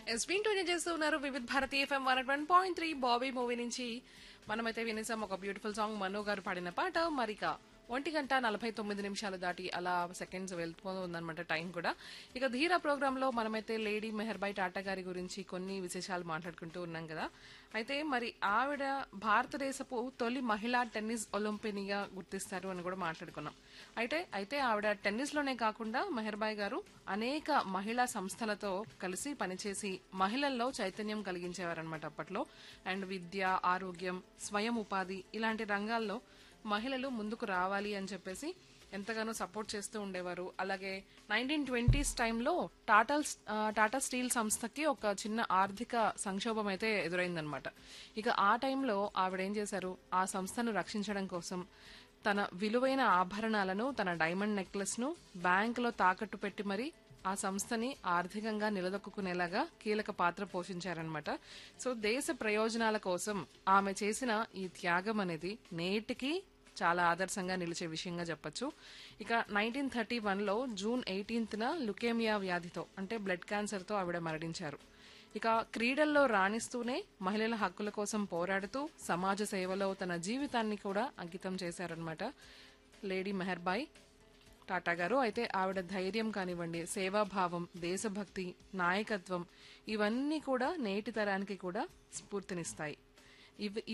ఎస్బీన్ టూనే చేస్తూ ఉన్నారు Vividh Bharati FM one one point three Bobby movie నుంచి మనమైతే వినేసాం ఒక బ్యూటిఫుల్ సాంగ్ మను గారు పాడిన పాట మరిక ఒంటి గంట నలభై తొమ్మిది నిమిషాలు దాటి అలా సెకండ్స్ వెళ్ళిపోతూ ఉందన్నమాట టైం కూడా ఇక ధీరా ప్రోగ్రామ్ లో మనమైతే లేడీ మెహర్బాయ్ టాటా గారి గురించి కొన్ని విశేషాలు మాట్లాడుకుంటూ ఉన్నాం కదా అయితే మరి ఆవిడ భారతదేశపు తొలి మహిళా టెన్నిస్ ఒలింపినిగా గుర్తిస్తారు అని కూడా మాట్లాడుకున్నాం అయితే అయితే ఆవిడ టెన్నిస్ లోనే కాకుండా మెహర్బాయ్ గారు అనేక మహిళా సంస్థలతో కలిసి పనిచేసి మహిళల్లో చైతన్యం కలిగించేవారనమాట అప్పట్లో అండ్ విద్య ఆరోగ్యం స్వయం ఉపాధి ఇలాంటి రంగాల్లో మహిళలు ముందుకు రావాలి అని చెప్పేసి ఎంతగానో సపోర్ట్ చేస్తూ ఉండేవారు అలాగే నైన్టీన్ ట్వంటీస్ టైంలో టాటా టాటా స్టీల్ సంస్థకి ఒక చిన్న ఆర్థిక సంక్షోభం అయితే ఎదురైందనమాట ఇక ఆ టైంలో ఆవిడ ఏం చేశారు ఆ సంస్థను రక్షించడం కోసం తన విలువైన ఆభరణాలను తన డైమండ్ నెక్లెస్ ను బ్యాంకులో తాకట్టు పెట్టి మరి ఆ సంస్థని ఆర్థికంగా నిలదొక్కునేలాగా కీలక పాత్ర పోషించారనమాట సో దేశ ప్రయోజనాల కోసం ఆమె చేసిన ఈ త్యాగం అనేది నేటికి చాలా ఆదర్శంగా నిలిచే విషయంగా చెప్పొచ్చు ఇక నైన్టీన్ థర్టీ వన్లో జూన్ ఎయిటీన్త్న లుకేమియా వ్యాధితో అంటే బ్లడ్ క్యాన్సర్తో ఆవిడ మరణించారు ఇక క్రీడల్లో రాణిస్తూనే మహిళల హక్కుల కోసం పోరాడుతూ సమాజ సేవలో తన జీవితాన్ని కూడా అంకితం చేశారనమాట లేడీ మెహర్బాయ్ టాటా గారు అయితే ఆవిడ ధైర్యం కానివ్వండి సేవాభావం దేశభక్తి నాయకత్వం ఇవన్నీ కూడా నేటి తరానికి కూడా స్ఫూర్తినిస్తాయి ఇవి